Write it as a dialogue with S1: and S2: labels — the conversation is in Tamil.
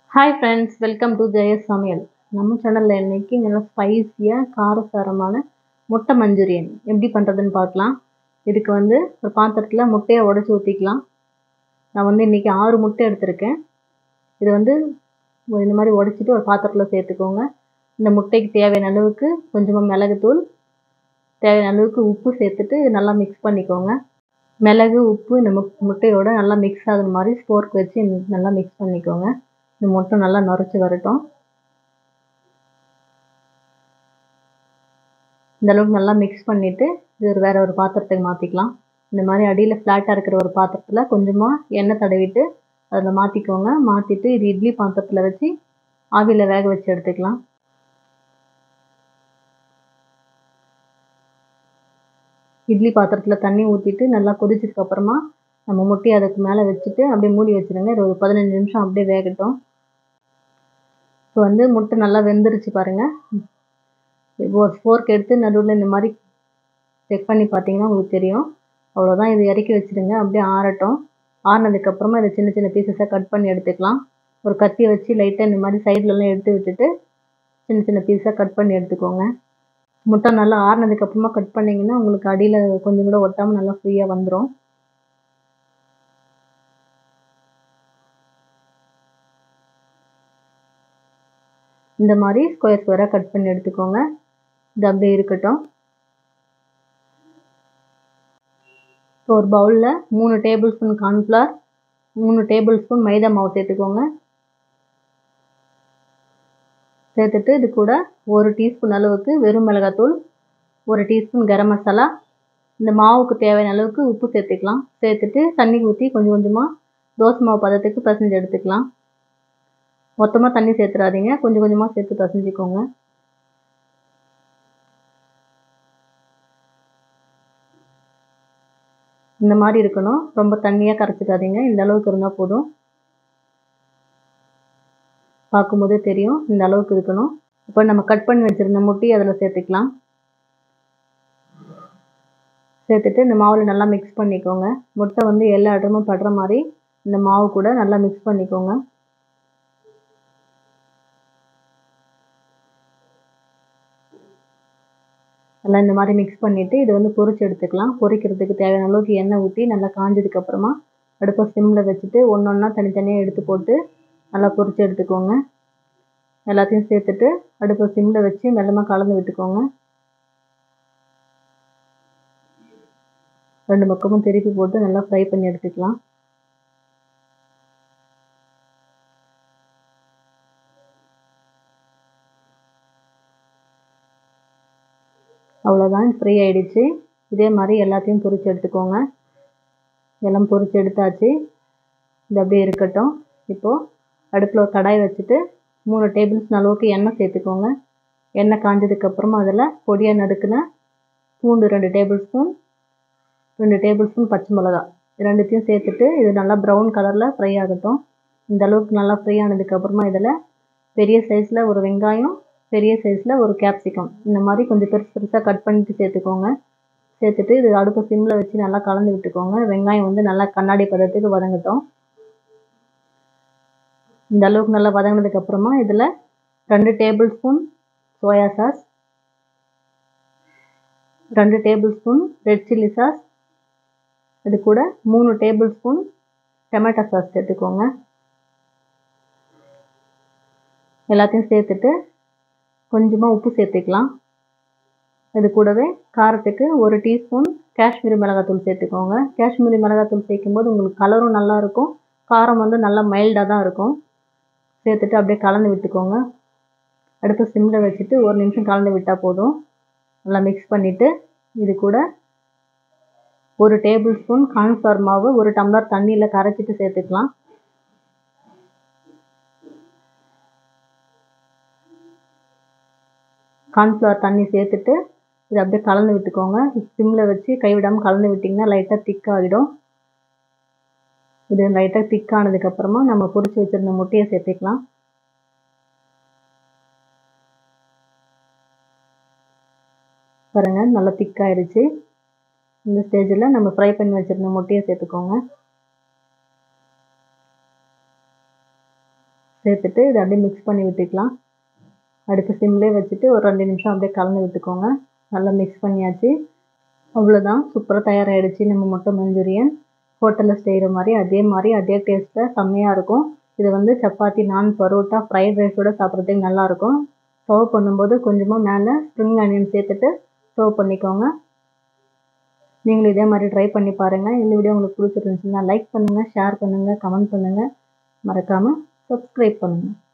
S1: hi friends welcome to Jaya's சமையல் நம்ம சேனலில் இன்னைக்கு நல்லா ஸ்பைஸியாக காரசாரமான முட்டை மஞ்சூரியன் எப்படி பண்ணுறதுன்னு பார்க்கலாம் இதுக்கு வந்து ஒரு பாத்திரத்தில் முட்டையை உடச்சி ஊற்றிக்கலாம் நான் வந்து இன்றைக்கி ஆறு முட்டை எடுத்திருக்கேன் இது வந்து இந்த மாதிரி உடச்சிட்டு ஒரு பாத்திரத்தில் சேர்த்துக்கோங்க இந்த முட்டைக்கு தேவையான அளவுக்கு கொஞ்சமாக மிளகுத்தூள் தேவையான அளவுக்கு உப்பு சேர்த்துட்டு நல்லா மிக்ஸ் பண்ணிக்கோங்க மிளகு உப்பு இந்த முட் முட்டையோட நல்லா மிக்ஸ் ஆகுற மாதிரி ஸ்போர்க் வச்சு நல்லா மிக்ஸ் பண்ணிக்கோங்க இந்த முட்டை நல்லா நுரைச்சி வரட்டும் இந்த அளவுக்கு நல்லா மிக்ஸ் பண்ணிவிட்டு இது ஒரு வேறு ஒரு பாத்திரத்துக்கு மாற்றிக்கலாம் இந்த மாதிரி அடியில் ஃப்ளாட்டாக இருக்கிற ஒரு பாத்திரத்தில் கொஞ்சமாக எண்ணெய் தடவிட்டு அதில் மாற்றிக்கோங்க மாற்றிட்டு இது இட்லி பாத்திரத்தில் வச்சு ஆவியில் வேக வச்சு எடுத்துக்கலாம் இட்லி பாத்திரத்தில் தண்ணி ஊற்றிட்டு நல்லா கொதிச்சதுக்கப்புறமா நம்ம முட்டையை அதுக்கு மேலே வச்சுட்டு அப்படியே மூடி வச்சுருங்க இது ஒரு பதினஞ்சு நிமிஷம் அப்படியே வேகட்டும் இப்போ வந்து முட்டை நல்லா வெந்துருச்சு பாருங்கள் இப்போ ஒரு ஃபோர்க் எடுத்து நடுவில் இந்த மாதிரி செக் பண்ணி பார்த்தீங்கன்னா உங்களுக்கு தெரியும் அவ்வளோதான் இது இறக்கி வச்சுருங்க அப்படியே ஆறட்டும் ஆறினதுக்கப்புறமா இதை சின்ன சின்ன பீசஸாக கட் பண்ணி எடுத்துக்கலாம் ஒரு கத்தியை வச்சு லைட்டாக இந்த மாதிரி சைட்லலாம் எடுத்து விட்டுட்டு சின்ன சின்ன பீஸாக கட் பண்ணி எடுத்துக்கோங்க முட்டை நல்லா ஆறினதுக்கப்புறமா கட் பண்ணிங்கன்னா உங்களுக்கு அடியில் கொஞ்சம் கூட ஒட்டாமல் நல்லா ஃப்ரீயாக வந்துடும் இந்த மாதிரி ஸ்கொயர் ஸ்கொயராக கட் பண்ணி எடுத்துக்கோங்க இது அப்படியே இருக்கட்டும் இப்போ ஒரு பவுலில் மூணு டேபிள் ஸ்பூன் கார்ன்ஃப்ளவர் மூணு டேபிள் ஸ்பூன் மைதா மாவு சேர்த்துக்கோங்க சேர்த்துட்டு இது கூட ஒரு டீஸ்பூன் அளவுக்கு வெறும் மிளகாத்தூள் ஒரு டீஸ்பூன் கரம் மசாலா இந்த மாவுக்கு தேவையான அளவுக்கு உப்பு சேர்த்துக்கலாம் சேர்த்துட்டு தண்ணி ஊற்றி கொஞ்சம் கொஞ்சமாக தோசை மாவு பதத்துக்கு பிசைஞ்சு எடுத்துக்கலாம் மொத்தமாக தண்ணி சேர்த்துறாதீங்க கொஞ்சம் கொஞ்சமாக சேர்த்து பிசைஞ்சிக்கோங்க இந்த மாதிரி இருக்கணும் ரொம்ப தண்ணியாக கரைச்சிக்காதீங்க இந்த அளவுக்கு இருந்தால் போதும் பார்க்கும்போதே தெரியும் இந்த அளவுக்கு இருக்கணும் இப்போ நம்ம கட் பண்ணி வச்சுருந்த முட்டி அதில் சேர்த்துக்கலாம் சேர்த்துட்டு இந்த மாவில் நல்லா மிக்ஸ் பண்ணிக்கோங்க முட்டை வந்து எல்லா இடமும் படுற மாதிரி இந்த மாவு கூட நல்லா மிக்ஸ் பண்ணிக்கோங்க நல்லா இந்த மாதிரி மிக்ஸ் பண்ணிவிட்டு இதை வந்து பொரிச்சு எடுத்துக்கலாம் பொரிக்கிறதுக்கு தேவையான அளவுக்கு எண்ணெய் ஊற்றி நல்லா காஞ்சதுக்கப்புறமா அடுப்பை சிம்மில் வச்சுட்டு ஒன்று ஒன்றா தனித்தனியாக எடுத்து போட்டு நல்லா பொரிச்சு எடுத்துக்கோங்க எல்லாத்தையும் சேர்த்துட்டு அடுப்பை சிம்மில் வச்சு மெல்லமாக கலந்து விட்டுக்கோங்க ரெண்டு பக்கமும் திருப்பி போட்டு நல்லா ஃப்ரை பண்ணி எடுத்துக்கலாம் அவ்வளோதான் ஃப்ரை ஆகிடுச்சு இதே மாதிரி எல்லாத்தையும் பொரிச்சு எடுத்துக்கோங்க எல்லாம் பொரிச்சு எடுத்தாச்சு இது அப்படியே இருக்கட்டும் இப்போது அடுப்பில் ஒரு கடாய் வச்சுட்டு மூணு டேபிள் ஸ்பூன் அளவுக்கு எண்ணெய் சேர்த்துக்கோங்க எண்ணெய் காஞ்சதுக்கப்புறமா அதில் பொடியாக நறுக்குன பூண்டு ரெண்டு டேபிள் ஸ்பூன் ரெண்டு டேபிள் ஸ்பூன் பச்சை மிளகா ரெண்டுத்தையும் சேர்த்துட்டு இது நல்லா ப்ரௌன் கலரில் ஃப்ரை ஆகட்டும் இந்த அளவுக்கு நல்லா ஃப்ரை ஆனதுக்கப்புறமா இதில் பெரிய சைஸில் ஒரு வெங்காயம் பெரிய சைஸில் ஒரு கேப்சிகம் இந்த மாதிரி கொஞ்சம் பெருசு பெருசாக கட் பண்ணிட்டு சேர்த்துக்கோங்க சேர்த்துட்டு இது அடுப்பு சிம்மில் வச்சு நல்லா கலந்து விட்டுக்கோங்க வெங்காயம் வந்து நல்லா கண்ணாடி பதத்துக்கு வதங்கட்டும் இந்த அளவுக்கு நல்லா வதங்கினதுக்கப்புறமா இதில் ரெண்டு டேபிள் ஸ்பூன் சோயா சாஸ் ரெண்டு tablespoon red chilli sauce இது கூட மூணு டேபிள் ஸ்பூன் டொமேட்டோ சாஸ் சேர்த்துக்கோங்க எல்லாத்தையும் சேர்த்துட்டு கொஞ்சமாக உப்பு சேர்த்துக்கலாம் இது கூடவே காரத்துக்கு ஒரு டீஸ்பூன் காஷ்மீரி மிளகாத்தூள் சேர்த்துக்கோங்க காஷ்மீரி மிளகாத்தூள் சேர்க்கும்போது உங்களுக்கு கலரும் நல்லாயிருக்கும் காரம் வந்து நல்லா மைல்டாக தான் இருக்கும் சேர்த்துட்டு அப்படியே கலந்து விட்டுக்கோங்க அடுப்பு சிம்மில் வச்சுட்டு ஒரு நிமிஷம் கலந்து விட்டால் போதும் நல்லா மிக்ஸ் பண்ணிவிட்டு இது கூட ஒரு டேபிள் ஸ்பூன் கார்ன்ஃப்ளவர் மாவு ஒரு டம்ளர் தண்ணியில் கரைச்சிட்டு சேர்த்துக்கலாம் கார்ன்ஃப்ளவர் தண்ணி சேர்த்துட்டு இதை அப்படியே கலந்து விட்டுக்கோங்க சிம்மில் வச்சு கைவிடாமல் கலந்து விட்டிங்கன்னா லைட்டாக திக்காகிடும் இது லைட்டாக திக்கானதுக்கப்புறமா நம்ம பொரிச்சு வச்சுருந்த முட்டையை சேர்த்துக்கலாம் பாருங்கள் நல்லா திக்காயிடுச்சு இந்த ஸ்டேஜில் நம்ம ஃப்ரை பண்ணி வச்சுருந்த முட்டையை சேர்த்துக்கோங்க சேர்த்துட்டு இதை அப்படியே மிக்ஸ் பண்ணி விட்டுக்கலாம் அடுப்பு சிம்லேயே வச்சுட்டு ஒரு ரெண்டு நிமிஷம் அப்படியே கலந்து விட்டுக்கோங்க நல்லா மிக்ஸ் பண்ணியாச்சு அவ்வளோதான் சூப்பராக தயாராகிடுச்சு நம்ம முட்டை மஞ்சூரியன் ஹோட்டலில் செய்கிற மாதிரி அதே மாதிரி அதே டேஸ்ட்டில் செம்மையாக இருக்கும் இது வந்து சப்பாத்தி நான் பரோட்டா ஃப்ரைட் ரைஸோடு சாப்பிட்றதுக்கு நல்லாயிருக்கும் சர்வ் பண்ணும்போது கொஞ்சமாக மேலே ஸ்ப்ரிங் ஆனியன் சேர்த்துட்டு சர்வ் பண்ணிக்கோங்க நீங்களும் இதே மாதிரி ட்ரை பண்ணி பாருங்கள் இந்த வீடியோ உங்களுக்கு பிடிச்சிருந்துச்சுன்னா லைக் பண்ணுங்கள் ஷேர் பண்ணுங்கள் கமெண்ட் பண்ணுங்கள் மறக்காமல் சப்ஸ்கிரைப் பண்ணுங்கள்